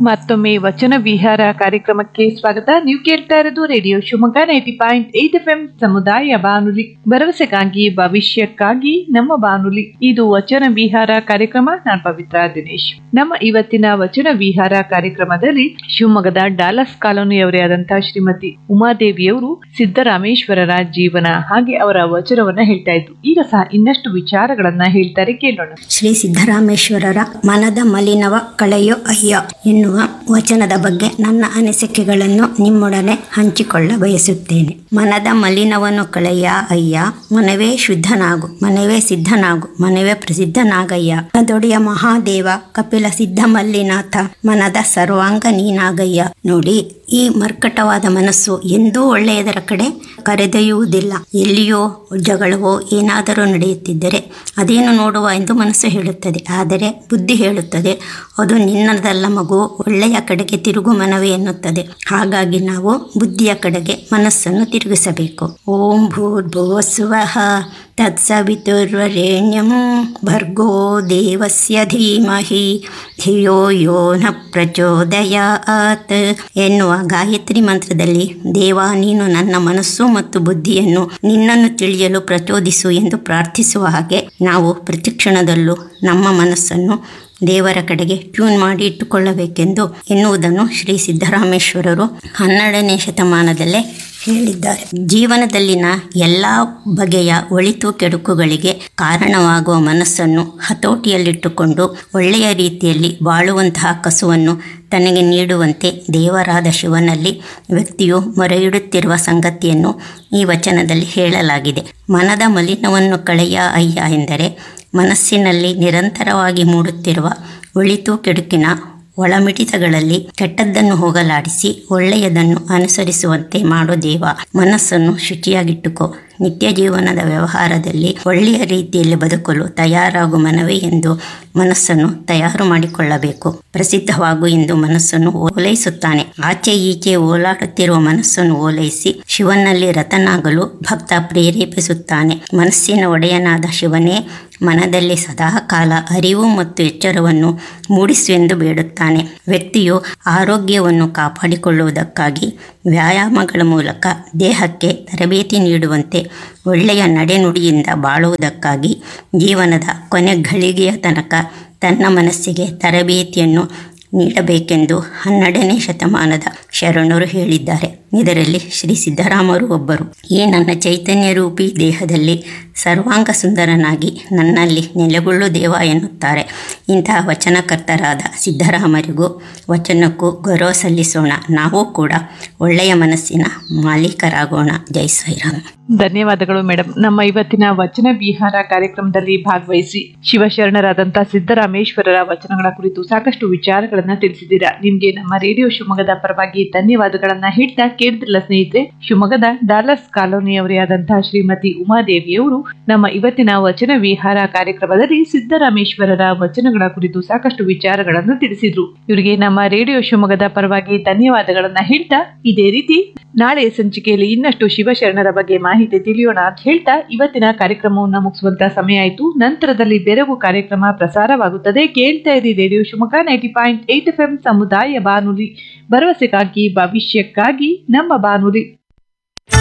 ಮತ್ತೊಮ್ಮೆ ವಚನ ವಿಹಾರ ಕಾರ್ಯಕ್ರಮಕ್ಕೆ ಸ್ವಾಗತ ನೀವು ಕೇಳ್ತಾ ಇರೋದು radio Shivamogga ninety point eight F M ಸಮುದಾಯ ಬಾನುಲಿ ಭರವಸೆಗಾಗಿ ಭವಿಷ್ಯಕ್ಕಾಗಿ ನಮ್ಮ ಬಾನುಲಿ ಇದು ವಚನ ವಿಹಾರ ಕಾರ್ಯಕ್ರಮ ನಾನ್ ಪವಿತ್ರ ದಿನೇಶ್ ನಮ್ಮ ಇವತ್ತಿನ ವಚನ ವಿಹಾರ ಕಾರ್ಯಕ್ರಮದಲ್ಲಿ ಶಿವಮೊಗ್ಗದ ಡಾಲಸ್ ಕಾಲೋನಿಯವರೇ ಆದಂತಹ ಶ್ರೀಮತಿ ಉಮಾದೇವಿಯವರು ಸಿದ್ದರಾಮೇಶ್ವರರ ಜೀವನ ಹಾಗೆ ಅವರ ವಚನವನ್ನ ಹೇಳ್ತಾ ಇದ್ರು ಈಗ ಸಹ ಇನ್ನಷ್ಟು ವಿಚಾರಗಳನ್ನ ಹೇಳ್ತಾರೆ ಕೇಳೋಣ ಶ್ರೀ ಸಿದ್ದರಾಮೇಶ್ವರರ ಮನದ ಮಲಿನವ ಕಳೆಯೋ ಅಯ್ಯ ಎನ್ನುವ ವಚನದ ಬಗ್ಗೆ ನನ್ನ ಅನಿಸಿಕೆಗಳನ್ನು ನಿಮ್ಮೊಡನೆ ಹಂಚಿಕೊಳ್ಳ ಬಯಸುತ್ತೇನೆ ಮನದ ಮಲಿನವನ್ನು ಕಳೆಯ ಅಯ್ಯ ಮನವೇ ಶುದ್ಧನಾಗು ಮನವೇ ಸಿದ್ಧನಾಗು ಮನವೇ ಪ್ರಸಿದ್ಧನಾಗಯ್ಯ ಅದೊಡೆಯ ಮಹಾದೇವ ಕಪಿಲ ಸಿದ್ಧ ಮಲ್ಲಿನಾಥ ಮನದ ಸರ್ವಾಂಗ ನೀನಾಗಯ್ಯ ನೋಡಿ ಈ ಮರ್ಕಟವಾದ ಮನಸ್ಸು ಎಂದೂ ಒಳ್ಳೆಯದರ ಕಡೆ ಕರೆದೊಯ್ಯುವುದಿಲ್ಲ ಎಲ್ಲಿಯೋ ಜಗಳವೋ ಏನಾದರೂ ನಡೆಯುತ್ತಿದ್ದರೆ ಅದೇನು ನೋಡುವ ಎಂದು ಮನಸ್ಸು ಹೇಳುತ್ತದೆ ಆದರೆ ಬುದ್ಧಿ ಹೇಳುತ್ತದೆ ಅದು ನಿನ್ನದಲ್ಲ ಮಗು ಒಳ್ಳೆಯ ಕಡೆಗೆ ತಿರುಗು ಮನವೇ ಎನ್ನುತ್ತದೆ ಹಾಗಾಗಿ ನಾವು ಬುದ್ಧಿಯ ಕಡೆಗೆ ಮನಸ್ಸನ್ನು ತಿರುಗಿಸಬೇಕು ಓಂ ಭೂರ್ಭುವಸ್ವಃ ತತ್ಸವಿತುರ್ವರೇಣ್ಯಂ ಭರ್ಗೋ ದೇವಸ್ಯ ಧೀಮಹಿ ಧಿಯೋ ಯೋ ನ ಪ್ರಚೋದಯಾತ್ ಎನ್ನುವ ಗಾಯತ್ರಿ ಮಂತ್ರದಲ್ಲಿ ದೇವ ನೀನು ನನ್ನ ಮನಸ್ಸು ಮತ್ತು ಬುದ್ಧಿಯನ್ನು ನಿನ್ನನ್ನು ತಿಳಿಯಲು ಪ್ರಚೋದಿಸು ಎಂದು ಪ್ರಾರ್ಥಿಸುವ ಹಾಗೆ ನಾವು ಪ್ರತಿಕ್ಷಣದಲ್ಲೂ ನಮ್ಮ ಮನಸ್ಸನ್ನು ದೇವರ ಕಡೆಗೆ ಟ್ಯೂನ್ ಮಾಡಿ ಇಟ್ಟುಕೊಳ್ಳಬೇಕೆಂದು ಎನ್ನುವುದನ್ನು ಶ್ರೀ ಸಿದ್ದರಾಮೇಶ್ವರರು ಹನ್ನೆರಡನೇ ಶತಮಾನದಲ್ಲೇ ಹೇಳಿದ್ದಾರೆ ಜೀವನದಲ್ಲಿನ ಎಲ್ಲ ಬಗೆಯ ಒಳಿತು ಕೆಡುಕುಗಳಿಗೆ ಕಾರಣವಾಗುವ ಮನಸ್ಸನ್ನು ಹತೋಟಿಯಲ್ಲಿಟ್ಟುಕೊಂಡು ಒಳ್ಳೆಯ ರೀತಿಯಲ್ಲಿ ಬಾಳುವಂತಹ ಕಸುವನ್ನು ತನಗೆ ನೀಡುವಂತೆ ದೇವರಾದ ಶಿವನಲ್ಲಿ ವ್ಯಕ್ತಿಯು ಮೊರೆಯಿಡುತ್ತಿರುವ ಸಂಗತಿಯನ್ನು ಈ ವಚನದಲ್ಲಿ ಹೇಳಲಾಗಿದೆ ಮನದ ಮಲಿನವನ್ನು ಕಳೆಯ ಅಯ್ಯ ಎಂದರೆ ಮನಸ್ಸಿನಲ್ಲಿ ನಿರಂತರವಾಗಿ ಮೂಡುತ್ತಿರುವ ಒಳಿತು ಕೆಡುಕಿನ ಒಳಮಿಡಿತಗಳಲ್ಲಿ ಕೆಟ್ಟದ್ದನ್ನು ಹೋಗಲಾಡಿಸಿ ಒಳ್ಳೆಯದನ್ನು ಅನುಸರಿಸುವಂತೆ ಮಾಡೋ ದೇವ ಮನಸ್ಸನ್ನು ಶುಚಿಯಾಗಿಟ್ಟುಕೋ ನಿತ್ಯ ಜೀವನದ ವ್ಯವಹಾರದಲ್ಲಿ ಒಳ್ಳೆಯ ರೀತಿಯಲ್ಲಿ ಬದುಕಲು ತಯಾರಾಗು ಮನವೇ ಎಂದು ಮನಸ್ಸನ್ನು ತಯಾರು ಮಾಡಿಕೊಳ್ಳಬೇಕು ಪ್ರಸಿದ್ಧವಾಗು ಎಂದು ಮನಸ್ಸನ್ನು ಓಲೈಸುತ್ತಾನೆ ಆಚೆ ಈಚೆ ಓಲಾಡುತ್ತಿರುವ ಮನಸ್ಸನ್ನು ಓಲೈಸಿ ಶಿವನಲ್ಲಿ ರತನಾಗಲು ಭಕ್ತ ಪ್ರೇರೇಪಿಸುತ್ತಾನೆ ಮನಸ್ಸಿನ ಒಡೆಯನಾದ ಶಿವನೇ ಮನದಲ್ಲಿ ಸದಾಕಾಲ ಅರಿವು ಮತ್ತು ಎಚ್ಚರವನ್ನು ಮೂಡಿಸು ಎಂದು ಬೇಡುತ್ತಾನೆ ವ್ಯಕ್ತಿಯು ಆರೋಗ್ಯವನ್ನು ಕಾಪಾಡಿಕೊಳ್ಳುವುದಕ್ಕಾಗಿ ವ್ಯಾಯಾಮಗಳ ಮೂಲಕ ದೇಹಕ್ಕೆ ತರಬೇತಿ ನೀಡುವಂತೆ ಒಳ್ಳೆಯ ನಡೆನುಡಿಯಿಂದ ಬಾಳುವುದಕ್ಕಾಗಿ ಜೀವನದ ಕೊನೆ ಘಳಿಗೆಯ ತನಕ ತನ್ನ ಮನಸ್ಸಿಗೆ ತರಬೇತಿಯನ್ನು ನೀಡಬೇಕೆಂದು ಹನ್ನೆರಡನೇ ಶತಮಾನದ ಶರಣರು ಹೇಳಿದ್ದಾರೆ ಇದರಲ್ಲಿ ಶ್ರೀ ಸಿದ್ದರಾಮರು ಒಬ್ಬರು ಈ ನನ್ನ ಚೈತನ್ಯ ರೂಪಿ ದೇಹದಲ್ಲಿ ಸರ್ವಾಂಗ ಸುಂದರನಾಗಿ ನನ್ನಲ್ಲಿ ನೆಲೆಗೊಳ್ಳು ದೇವ ಎನ್ನುತ್ತಾರೆ ಇಂತಹ ವಚನಕರ್ತರಾದ ಸಿದ್ದರಾಮರಿಗೂ ವಚನಕ್ಕೂ ಗೌರವ ಸಲ್ಲಿಸೋಣ ನಾವು ಕೂಡ ಒಳ್ಳೆಯ ಮನಸ್ಸಿನ ಮಾಲೀಕರಾಗೋಣ ಜೈ ಶ್ರೀರಾಮ್ ಧನ್ಯವಾದಗಳು ಮೇಡಮ್ ನಮ್ಮ ಇವತ್ತಿನ ವಚನ ವಿಹಾರ ಕಾರ್ಯಕ್ರಮದಲ್ಲಿ ಭಾಗವಹಿಸಿ ಶಿವಶರಣರಾದಂತಹ ಸಿದ್ದರಾಮೇಶ್ವರರ ವಚನಗಳ ಕುರಿತು ಸಾಕಷ್ಟು ವಿಚಾರಗಳನ್ನ ತಿಳಿಸಿದ್ದೀರಾ ನಿಮ್ಗೆ ನಮ್ಮ ರೇಡಿಯೋ ಶಿವಮೊಗ್ಗದ ಪರವಾಗಿ ಧನ್ಯವಾದಗಳನ್ನ ಹೇಳ್ತಾ ಕೇಳಿದ್ರಲ್ಲ ಸ್ನೇಹಿತರೆ ಶಿವಮೊಗ್ಗದ ಡಾಲರ್ಸ್ ಕಾಲೋನಿಯವರೇ ಆದಂತಹ ಶ್ರೀಮತಿ ಉಮಾದೇವಿಯವರು ನಮ್ಮ ಇವತ್ತಿನ ವಚನ ವಿಹಾರ ಕಾರ್ಯಕ್ರಮದಲ್ಲಿ ಸಿದ್ದರಾಮೇಶ್ವರರ ವಚನಗಳ ಕುರಿತು ಸಾಕಷ್ಟು ವಿಚಾರಗಳನ್ನು ತಿಳಿಸಿದ್ರು ಇವರಿಗೆ ನಮ್ಮ ರೇಡಿಯೋ ಶಿವಮೊಗ್ಗದ ಪರವಾಗಿ ಧನ್ಯವಾದಗಳನ್ನ ಹೇಳ್ತಾ ಇದೇ ರೀತಿ ನಾಳೆ ಸಂಚಿಕೆಯಲ್ಲಿ ಇನ್ನಷ್ಟು ಶಿವಶರಣರ ಬಗ್ಗೆ ಮಾಹಿತಿ ತಿಳಿಯೋಣ ಅಂತ ಹೇಳ್ತಾ ಇವತ್ತಿನ ಕಾರ್ಯಕ್ರಮವನ್ನು ಮುಗಿಸುವಂತ ಸಮಯ ಆಯಿತು ನಂತರದಲ್ಲಿ ಬೆರಗು ಕಾರ್ಯಕ್ರಮ ಪ್ರಸಾರವಾಗುತ್ತದೆ ಕೇಳ್ತಾ ಇರಿ radio Shivamogga ninety point eight F M ಸಮುದಾಯ ಬಾನುಲಿ ಭರವಸೆಗಾಗಿ ಭವಿಷ್ಯಕ್ಕಾಗಿ ನಮ್ಮ ಬಾನುಲಿ